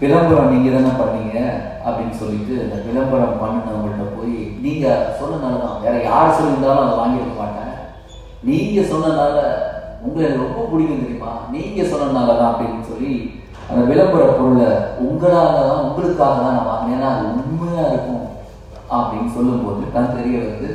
விளம்பரம் நீங்க தானே பண்ணீங்க அப்படின்னு சொல்லிட்டு இந்த விளம்பரம் பண்ணினவங்கள்ட்ட போய் நீங்க சொன்னனால தான் வேற யார் சொல்லியிருந்தாலும் அதை வாங்கியிருக்க மாட்டேன் நீங்க சொன்னனால உங்களை எனக்கு ரொம்ப பிடிக்கும் தெரியுமா நீங்க சொன்னனால தான் அப்படின்னு சொல்லி அந்த விளம்பர பொருளை உங்களால தான் உங்களுக்காக தான் நான் வாங்கினேன்னா அது உண்மையா இருக்கும் அப்படின்னு சொல்லும்போது தான் தெரிய வருது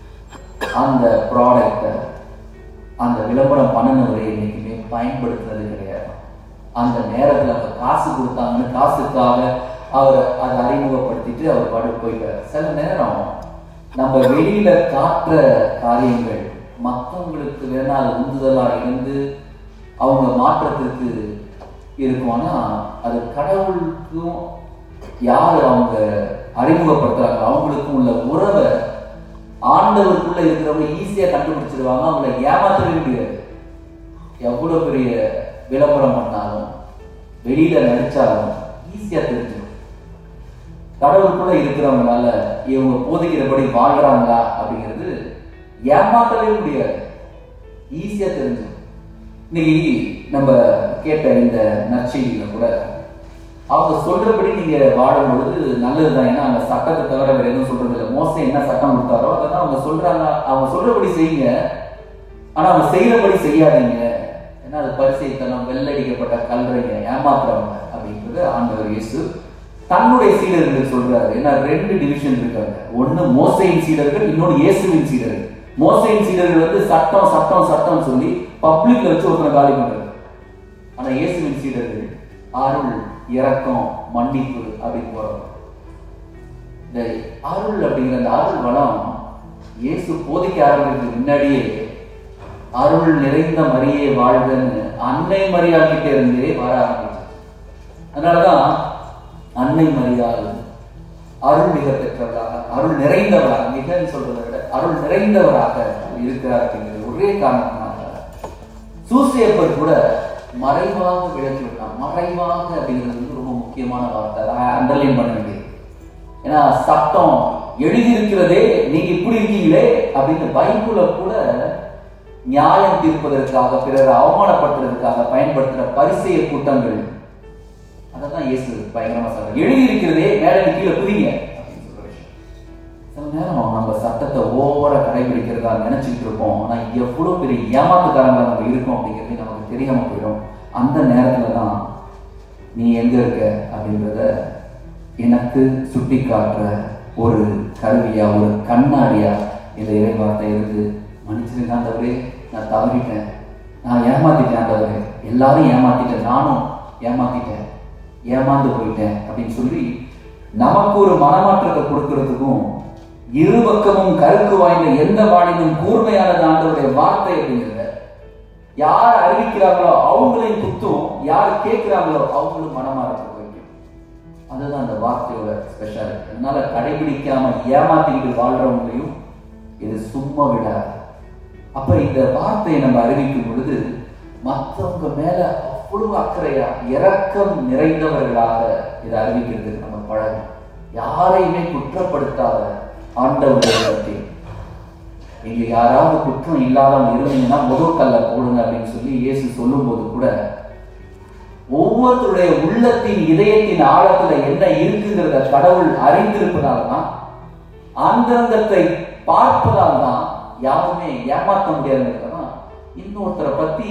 அந்த ப்ராடக்டை அந்த விளம்பரம் பண்ணினவரை என்னைக்குமே பயன்படுத்துறது கிடையாது அந்த நேரத்தில் அவங்க காசு கொடுத்தாங்கன்னு காசுக்காக அவர் அதை அறிமுகப்படுத்திட்டு அவர் பாட்டு போயிட்டார் சில நேரம் நம்ம வெளியில காட்டுற காரியங்கள் மற்றவங்களுக்கு வேணா அது உந்துதலா இருந்து அவங்க மாற்றத்திற்கு இருக்கும் ஆனா அது கடவுளுக்கும் யார் அவங்க அறிமுகப்படுத்துறாங்க அவங்களுக்கும் உள்ள உறவை ஆண்டவருக்குள்ள இருக்கிறவங்க ஈஸியா கண்டுபிடிச்சிருவாங்க அவங்கள ஏமாத்தவே முடியாது எவ்வளவு பெரிய விளம்பரம் பண்ணாலும் வெளியில நடிச்சாலும் ஈஸியா தெரிஞ்சிடும் கடவுளுக்குள்ள இருக்கிறவங்களால இவங்க போதிக்கிறபடி வாழ்றாங்களா அப்படிங்கிறது ஏமாத்தவே முடியாது ஈஸியா தெரிஞ்சிடும் இன்னைக்கு நம்ம கேட்ட இந்த நற்செய்தியில கூட அவங்க சொல்றபடி நீங்க வாழும் பொழுது நல்லதுதான் ஏன்னா அவங்க சட்டத்தை தவிர வேற எதுவும் சொல்றது இல்லை மோசம் என்ன சட்டம் கொடுத்தாரோ அதான் அவங்க சொல்றாங்க அவங்க சொல்றபடி செய்யுங்க ஆனா அவங்க செய்யறபடி செய்யாதீங்க ஏன்னா அது பரிசெய்தனம் வெள்ளடிக்கப்பட்ட கல்றைங்க ஏமாத்துறவங்க அப்படின்றது ஆண்டவர் இயேசு தன்னுடைய சீடர்கள் சொல்றாரு ஏன்னா ரெண்டு டிவிஷன் இருக்காங்க ஒண்ணு மோசையின் சீடர்கள் இன்னொன்னு இயேசுவின் சீடர்கள் மோசையின் சீடர்கள் வந்து சட்டம் சட்டம் சட்டம் சொல்லி பப்ளிக்ல வச்சு ஒருத்தனை காலி பண்றது ஆனா இயேசுவின் சீடர்கள் அருள் இரக்கம் மன்னிப்பு அப்படின்னு போறோம் இந்த அருள் அப்படிங்கிற அந்த அருள் வளம் இயேசு போதிக்க ஆரம்பிக்கிறதுக்கு முன்னாடியே அருள் நிறைந்த மரியே வாழ்கன்னு அன்னை மரியாக்கிட்ட இருந்தே வர ஆரம்பிச்சு அதனாலதான் அன்னை மரியாள் அருள் மிக பெற்றவராக அருள் நிறைந்தவராக மிகன்னு சொல்றதை விட அருள் நிறைந்தவராக இருக்கிறார் அப்படிங்கிறது ஒரே காரணத்தினால சூசியப்பர் கூட மறைவாக விளக்கி விட்டான் மறைவாக அப்படிங்கிறது வந்து ரொம்ப முக்கியமான வார்த்தை அதை அண்டர்லைன் பண்ண வேண்டியது ஏன்னா சட்டம் எழுதியிருக்கிறதே நீங்க இப்படி இருக்கீங்களே அப்படின்னு பைபிள கூட நியாயம் தீர்ப்பதற்காக பிறரை அவமானப்படுத்துறதுக்காக பயன்படுத்துற பரிசெய கூட்டங்கள் அதான் இயேசு பயங்கரமா சொல்ற எழுதி இருக்கிறதே மேல இருந்து கீழே புதிங்க அப்படின்னு சொல்ற விஷயம் சில நேரம் நம்ம சட்டத்தை ஓவரா கடைபிடிக்கிறதா நினைச்சுக்கிட்டு இருப்போம் ஆனா எவ்வளவு பெரிய ஏமாத்துக்காரங்க நம்ம இருக்கோம் அப்படிங்கிறது நமக்கு தெரியாம போயிடும் அந்த நேரத்துல தான் நீ எங்க இருக்க அப்படின்றத எனக்கு சுட்டி காட்டுற ஒரு கருவியா ஒரு கண்ணாடியா இந்த இறைவார்த்தை இருந்து மன்னிச்சிருங்க ஆண்டவரே நான் தவறிட்டேன் நான் ஏமாத்திட்டேன் ஆண்டவரே எல்லாரும் ஏமாத்திட்டேன் நானும் ஏமாத்திட்டேன் ஏமாந்து போயிட்டேன் அப்படின்னு சொல்லி நமக்கு ஒரு மனமாற்றத்தை கொடுக்கறதுக்கும் இரு பக்கமும் கருக்கு வாய்ந்த எந்த வாணினும் கூர்மையானது ஆண்டவருடைய வார்த்தை அப்படிங்கிறத யார் அறிவிக்கிறாங்களோ அவங்களையும் குத்தும் யார் கேட்கிறாங்களோ அவங்களும் மனமாற்றத்தை வைக்கும் அதுதான் அந்த வார்த்தையோட ஸ்பெஷாலிட்டி அதனால கடைபிடிக்காம ஏமாத்திக்கிட்டு வாழ்றவங்களையும் இது சும்மா விடாது அப்ப இந்த வார்த்தையை நம்ம அறிவிக்கும் பொழுது மற்றவங்க மேல அவ்வளவு அக்கறையா இரக்கம் நிறைந்தவர்களாக இதை அறிவிக்கிறதுக்கு நம்ம பழகும் யாரையுமே குற்றப்படுத்தாத ஆண்டவருடைய பற்றி நீங்க யாராவது குற்றம் இல்லாதவங்க இருந்தீங்கன்னா முதல் கல்ல போடுங்க அப்படின்னு சொல்லி இயேசு சொல்லும்போது கூட ஒவ்வொருத்தருடைய உள்ளத்தின் இதயத்தின் ஆழத்துல என்ன இருக்குங்கிறத கடவுள் அறிந்திருப்பதால்தான் அந்தரங்கத்தை பார்ப்பதால் தான் யாருமே ஏமாற்ற முடியாதுங்கிறதான் இன்னொருத்தரை பத்தி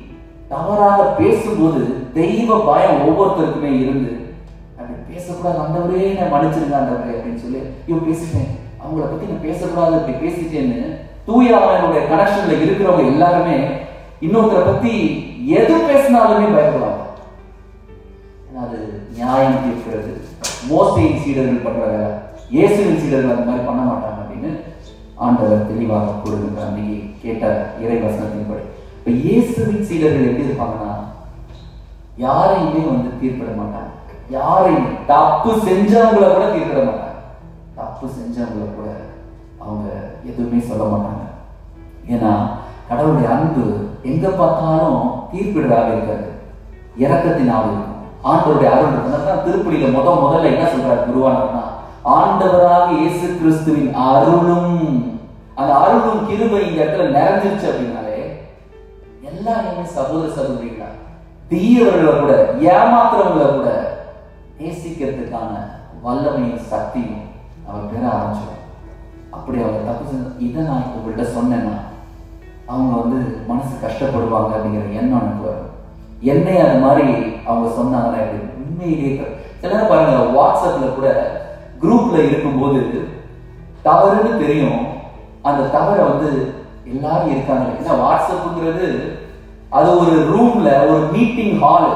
தவறாக பேசும்போது தெய்வ பயம் ஒவ்வொருத்தருக்குமே இருந்து அப்படி பேசக்கூடாது ஆண்டவரே நான் மன்னிச்சிருங்க ஆண்டவரே அப்படின்னு சொல்லி ஐயோ பேசிட்டேன் அவங்கள பத்தி நான் பேசக்கூடாது இப்படி பேசிட்டேன்னு தூய அவனுடைய கனெக்ஷன்ல இருக்கிறவங்க எல்லாருமே இன்னொருத்தரை பத்தி எது பேசினாலுமே பயப்படுவாங்க ஏன்னா அது நியாயம் தீர்க்கிறது மோசையின் சீடர்கள் பண்ற வேலை இயேசுவின் சீடர்கள் அந்த மாதிரி பண்ண மாட்டாங்க அப்படின்னு ஆண்டவர் தெளிவாக கூறுகின்றார் அன்னைக்கு கேட்ட இறை வசனத்தின்படி இப்ப இயேசுவின் சீடர்கள் எப்படி இருப்பாங்கன்னா யாரையுமே வந்து தீர்ப்பிட மாட்டாங்க யாரையும் தப்பு செஞ்சவங்கள கூட தீர்ப்பிட மாட்டாங்க தப்பு செஞ்சவங்கள கூட அவங்க எதுவுமே சொல்ல மாட்டாங்க ஏன்னா கடவுளுடைய அன்பு எங்க பார்த்தாலும் தீர்ப்பிடுறதாக இருக்காது இரக்கத்தின் ஆள் இருக்கும் ஆண்டவருடைய அருள் இருக்கும் அதான் திருப்பலியில முத முதல்ல என்ன சொல்றாரு குருவானவர்னா ஆண்டவராக இயேசு கிறிஸ்துவின் அருளும் அந்த அருளும் கிருபை இந்த இடத்துல நிறைஞ்சிருச்சு அப்படின்னாலே எல்லாருமே சகோதர சகோதரிகளா தீயவர்களை கூட ஏமாத்துறவங்களை கூட நேசிக்கிறதுக்கான வல்லமையும் சக்தியும் அவர் பெற ஆரம்பிச்சிடும் அப்படி அவங்க தப்பு செஞ்ச இதை நான் உங்கள்கிட்ட சொன்னேன்னா அவங்க வந்து மனசு கஷ்டப்படுவாங்க அப்படிங்கிற எண்ணம் எனக்கு வரும் என்னை அது மாதிரி அவங்க சொன்னாங்கன்னா எப்படி உண்மையிலேயே க- சில நேரம் பாருங்க வாட்ஸ்அப்ல கூட குரூப்ல இருக்கும்போது தவறுன்னு தெரியும் அந்த தவறை வந்து எல்லாரும் இருக்காங்க ஏன்னா வாட்ஸ்அப்புங்கிறது அது ஒரு ரூம்ல ஒரு மீட்டிங் ஹால்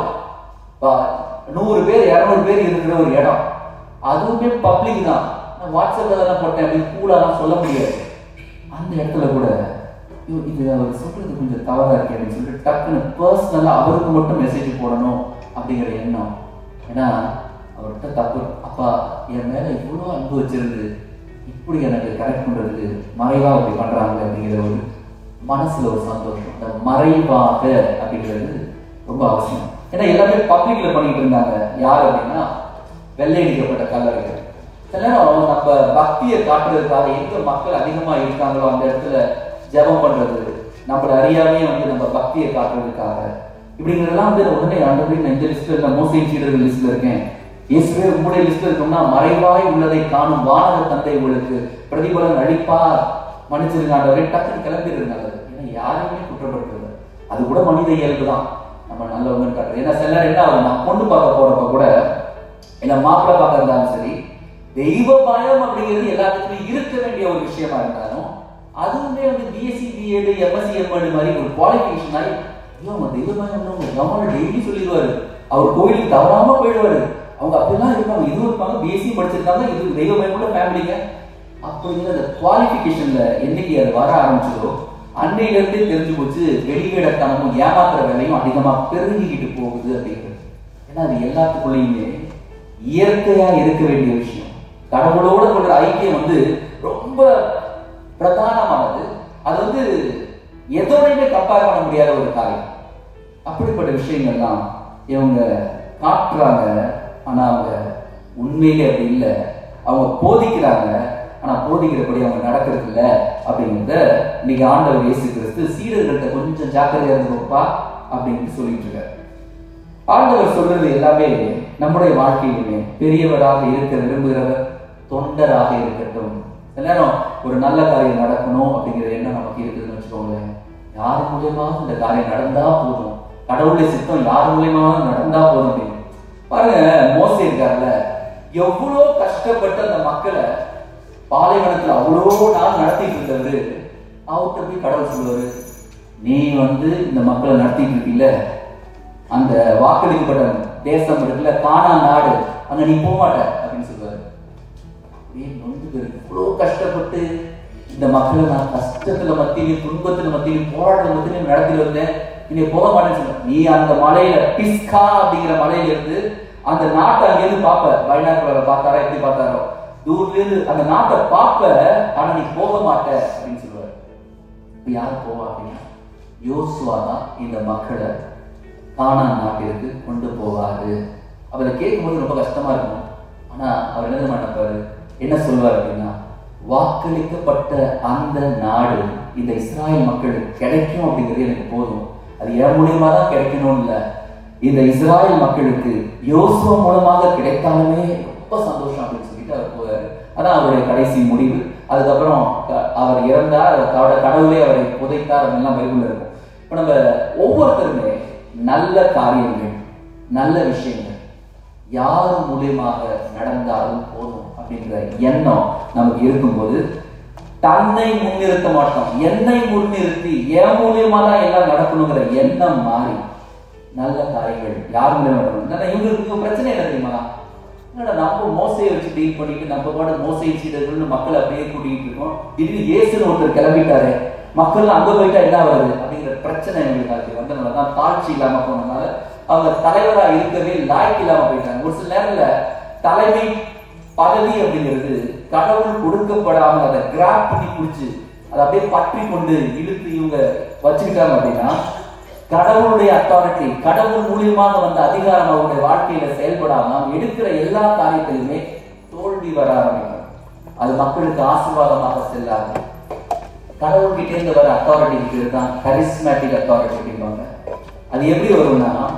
நூறு பேர் இரநூறு பேர் இருக்கிற ஒரு இடம் அதுவுமே பப்ளிக் தான் நான் வாட்ஸ்அப்ல தான் போட்டேன் அப்படின்னு கூலாலாம் சொல்ல முடியாது அந்த இடத்துல கூட ஐயோ, இது அவர் சொல்றது கொஞ்சம் தவறா இருக்கு அப்படின்னு சொல்லிட்டு டக்குன்னு பர்சனலா அவருக்கு மட்டும் மெசேஜ் போடணும் அப்படிங்கிற எண்ணம் ஏன்னா அவர்கிட்ட தப்பு அப்பா என் மேல இவ்வளோ அன்பு வச்சிருந்து இப்படி எனக்கு கரெக்ட் பண்றதுக்கு மறைவா அப்படி பண்றாங்க அப்படிங்கிற ஒரு மனசுல ஒரு சந்தோஷம் இந்த மறைவாக அப்படிங்கிறது ரொம்ப அவசியம் ஏன்னா எல்லாமே பப்ளிக்ல பண்ணிட்டு இருந்தாங்க யார் அப்படின்னா வெள்ளையடிக்கப்பட்ட கல்லறைகள் சில நேரம் நம்ம பக்தியை காட்டுறதுக்காக எங்க மக்கள் அதிகமா இருக்காங்களோ அந்த இடத்துல ஜெபம் பண்றது நம்மள அறியாமே வந்து நம்ம பக்தியை காட்டுறதுக்காக இப்படிங்கிறதெல்லாம் வந்து உடனே ஆண்டவரே நான் இந்த லிஸ்ட்ல இந்த மோசையின் சீடர்கள் லிஸ்ட்ல இருக்கேன் இயேசுவே உங்களுடைய லிஸ்ட்ல இருக்கோம்னா மறைவாய் உள்ளதை காணும் வானக தந்தை உங்களுக்கு பிரதிபலன் அளிப்பார் மன்னிச்சிருங்க ஆண்டவரே டக்குன்னு கிளம்பிடுறது நல்லது ஏன்னா யாரையுமே குற்றப்படுத்துறது அது கூட மனித இயல்பு தான் நம்ம நல்லவங்கன்னு காட்டுறது ஏன்னா சில நேரம் என்ன ஆகுதுன்னா பொண்ணு பார்க்க போறப்ப கூட இல்ல மாப்பிள்ளை பார்க்க இருந்தாலும் சரி தெய்வ பயம் அப்படிங்கிறது எல்லாத்துக்குமே இருக்க வேண்டிய ஒரு விஷயமா இருந்தாலும் அதுவுமே வந்து பிஎஸ்சி பிஎட் எம்எஸ்சி எம்எட் மாதிரி ஒரு குவாலிஃபிகேஷன் ஆகி ஐயோ அவங்க தெய்வ பயம் கவர்மெண்ட் டெய்லி சொல்லிடுவாரு அவர் கோயிலுக்கு தவறாம போயிடுவாரு அவங்க அப்படிலாம் இருப்பாங்க இதுவும் இருப்பாங்க பிஎஸ்சி படிச்சிருக்காங்க இது தெய்வ பயமுள்ள ஃபேமிலிங்க அப்படிங்கிற அந்த குவாலிஃபிகேஷன்ல என்னைக்கு அது வர ஆரம்பிச்சதோ அன்னையில இருந்தே தெரிஞ்சு போச்சு வெளிவேடத்தனமும் ஏமாத்துற வேலையும் அதிகமா பெருகிக்கிட்டு போகுது அப்படிங்கிறது ஏன்னா அது எல்லாத்துக்குள்ளேயுமே இயற்கையா இருக்க வேண்டிய விஷயம் கடவுளோட கொண்ட ஐக்கியம் வந்து ரொம்ப பிரதானமானது அது வந்து எதோடையுமே கம்பேர் பண்ண முடியாத ஒரு காரியம் அப்படிப்பட்ட விஷயங்கள்லாம் இவங்க காட்டுறாங்க ஆனா அவங்க உண்மையிலே அப்படி இல்லை அவங்க போதிக்கிறாங்க ஆனா போதிக்கிறபடி அவங்க நடக்கிறது இல்ல அப்படிங்கிறத இன்னைக்கு ஆண்டவர் இயேசு கிறிஸ்து சீடர்கள்ட்ட கொஞ்சம் ஜாக்கிரதையா இருந்துப்பா அப்படின்னு சொல்லிட்டு இருக்காரு ஆண்டவர் சொல்றது எல்லாமே நம்முடைய வாழ்க்கையிலுமே பெரியவராக இருக்க விரும்புகிறவர் தொண்டராக இருக்கட்டும் சில நேரம் ஒரு நல்ல காரியம் நடக்கணும் அப்படிங்கிற எண்ணம் நமக்கு இருக்குதுன்னு வச்சுக்கோங்களேன் யார் மூலியமாவது இந்த காரியம் நடந்தா போதும் கடவுளுடைய சித்தம் யார் மூலியமாவது நடந்தா போதும் அப்படின்னு பாருங்க மோசே இருக்கார்ல எவ்வளோ கஷ்டப்பட்டு அந்த மக்களை பாலைவனத்துல அவ்வளோ நாள் நடத்திட்டு இருந்தவர் அவர்கிட்ட போய் கடவுள் சொல்லுவாரு நீ வந்து இந்த மக்களை நடத்திட்டு இருக்கீல்ல அந்த வாக்களிக்கப்பட்ட தேசம் இருக்குல்ல கானா நாடு அங்க நீ போக மாட்ட அப்படின்னு சொல்லுவாரு அப்படியே நொந்து போயிருக்கு இவ்வளோ கஷ்டப்பட்டு இந்த மக்களை நான் கஷ்டத்துல மத்தியிலும் துன்பத்துல மத்தியிலும் போராட்ட மத்தியிலும் நடத்திட்டு வந்தேன் நீ போக மாட்டேன்னு சொல்ல நீ அந்த மலையில பிஸ்கா அப்படிங்கிற மலையில இருந்து அந்த நாட்டை அங்கிருந்து பார்ப்ப பைனாக்குலரை பார்த்தாரா எப்படி பார்த்தாரோ தூர்ல இருந்து அந்த நாட்டை பார்ப்ப ஆனா நீ போக மாட்ட அப்படின்னு சொல்லுவாரு இப்ப யார் போவா அப்படின்னா யோசுவா தான் இந்த மக்களை கானான் நாட்டிற்கு கொண்டு போவாரு அவரை கேட்கும்போது ரொம்ப கஷ்டமா இருக்கும் ஆனா அவர் என்ன தெரியுமா நினைப்பாரு என்ன சொல்வார் அப்படின்னா வாக்களிக்கப்பட்ட அந்த நாடு இந்த இஸ்ராயல் மக்களுக்கு கிடைக்கும் அப்படிங்கிறது எனக்கு போதும் அது என் மூலியமா தான் கிடைக்கணும் இல்ல இந்த இஸ்ராயல் மக்களுக்கு யோசுவா மூலமாக கிடைத்தாலுமே ரொம்ப சந்தோஷம் அப்படின்னு சொல்லிட்டு அவர் போவார் அதான் அவருடைய கடைசி முடிவு அதுக்கப்புறம் க- அவர் இறந்தார் அவரோட கடவுளே அவரை புதைத்தார் அப்படின்லாம் பைபிள்ல இருக்கும் இப்போ நம்ம ஒவ்வொருத்தருமே நல்ல காரியங்கள் நல்ல விஷயங்கள் யார் மூலியமாக நடந்தாலும் போதும் அப்படிங்கிற எண்ணம் நமக்கு இருக்கும்போது தன்னை முன்னிறுத்த மாட்டோம் என்னை முன்னிறுத்தி என் மூலியமா தான் எல்லாம் நடக்கணுங்கிற எண்ணம் மாறி நல்ல காரியங்கள் யார் மூலியமா நடக்கணும் ஏன்னா இவங்களுக்கு இவங்க பிரச்சனை என்ன தெரியுமா என்னடா நம்ம மோசையை வச்சு டீல் பண்ணிட்டு நம்ம பாட மோசை சீடர்கள்னு மக்களை அப்படியே கூட்டிகிட்டு இருக்கோம் திடீர்னு இயேசுன்னு ஒருத்தர் கிளம்பிட்டாரு மக்கள் அங்க போயிட்டா என்ன வருது அப்படிங்கிற பிரச்சனை எங்களுக்கு ஆச்சு வந்தனால தான் தாழ்ச்சி இல்லாம போனதுனால அவங்க தலைவரா இருக்கவே லாய்க்கு இல்லாம போயிட்டாங்க ஒரு சில நேரத்துல தலைமை பதவி அப்படிங்கிறது கடவுள் கொடுக்கப்படாம அதை கிராப் பண்ணி பிடிச்சு அதை அப்படியே பற்றி கொண்டு இழுத்து இவங்க வச்சுக்கிட்டாங்க அப்படின்னா கடவுளுடைய அத்தாரிட்டி கடவுள் மூலியமாக வந்த அதிகாரம் அவருடைய வாழ்க்கையில செயல்படாம அவங்க எடுக்கிற எல்லா காரியத்திலுமே தோல்வி வர ஆரம்பிக்கும் அது மக்களுக்கு ஆசீர்வாதமாக செல்லாது கடவுள்கிட்ட இருந்து வர அத்தாரிட்டி பேர் தான் கரிஸ்மேட்டிக் அத்தாரிட்டி அப்படிம்பாங்க அது எப்படி வரும்னா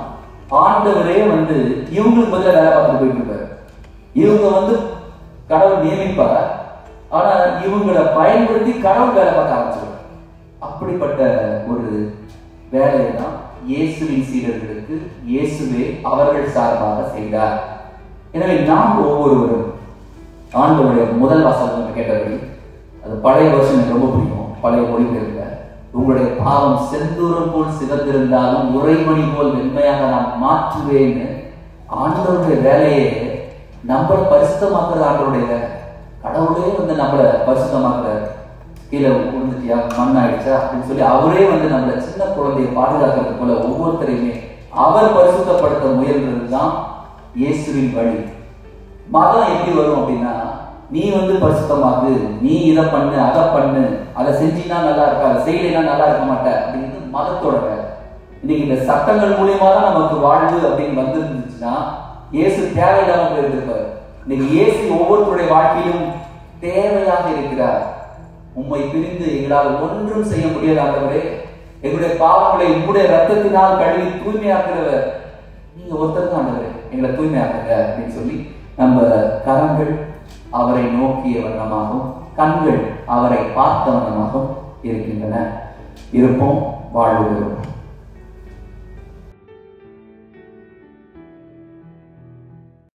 ஆண்டவரே வந்து இவங்களுக்கு பதிலா வேலை பார்த்துட்டு போயிட்டு இருப்பாரு இவங்க வந்து கடவுள் நியமிப்பார் ஆனா இவங்களை பயன்படுத்தி கடவுள் வேலை பார்க்க ஆரம்பிச்சிருவார் அப்படிப்பட்ட ஒரு வேலையை தான் இயேசுவின் சீடர்களுக்கு இயேசுவே அவர்கள் சார்பாக செய்தார் எனவே நாம் ஒவ்வொருவரும் ஆண்டவருடைய முதல் வாசகம் நம்ம கேட்டபடி அது பழைய வருஷம் எனக்கு ரொம்ப பிடிக்கும் பழைய மொழிபெயர்ப்புல உங்களுடைய பாவம் செந்தூரம் போல் சிவந்திருந்தாலும் உறைமணி போல் வெண்மையாக நான் மாற்றுவேன்னு ஆண்டவருடைய வேலையை நம்மளை பரிசுத்தமாக்குறது ஆண்டவருடைய வேலை கடவுளே வந்து நம்மளை பரிசுத்தமாக்குறாரு கீழே விழுந்துட்டியா மண் ஆயிடுச்சா அப்படின்னு சொல்லி அவரே வந்து நம்மள சின்ன குழந்தையை பாதுகாக்கிறது போல ஒவ்வொருத்தரையுமே அவர் பரிசுத்தப்படுத்த முயல்றது தான் இயேசுவின் வழி மதம் எப்படி வரும் அப்படின்னா நீ வந்து பரிசுத்தமாக்கு நீ இதை பண்ணு அதை பண்ணு அதை செஞ்சினா நல்லா இருக்கா அதை செய்யலைன்னா நல்லா இருக்க மாட்ட அப்படிங்கிறது மதத்தோட வேலை இன்னைக்கு இந்த சட்டங்கள் மூலியமா தான் நமக்கு வாழ்வு அப்படின்னு வந்திருந்துச்சுன்னா இயேசு தேவையில்லாம போயிருந்திருப்பாரு இன்னைக்கு இயேசு ஒவ்வொருத்தருடைய வாழ்க்கையிலும் தேவையாக இருக்கிறார் உம்மை பிரிந்து எங்களால் ஒன்றும் செய்ய முடியாது ஆண்டவரே எங்களுடைய பாவங்களை உங்களுடைய ரத்தத்தினால் கழுவி தூய்மையாக்குறவர் நீங்க ஒருத்தர் தான் ஆண்டவரே எங்களை தூய்மையாக்குங்க அப்படின்னு சொல்லி நம்ம கரங்கள் அவரை நோக்கிய வண்ணமாகவும் கண்கள் அவரை பார்த்த வண்ணமாகவும் இருக்கின்றன இருப்போம் வாழ்வு பெறுவோம்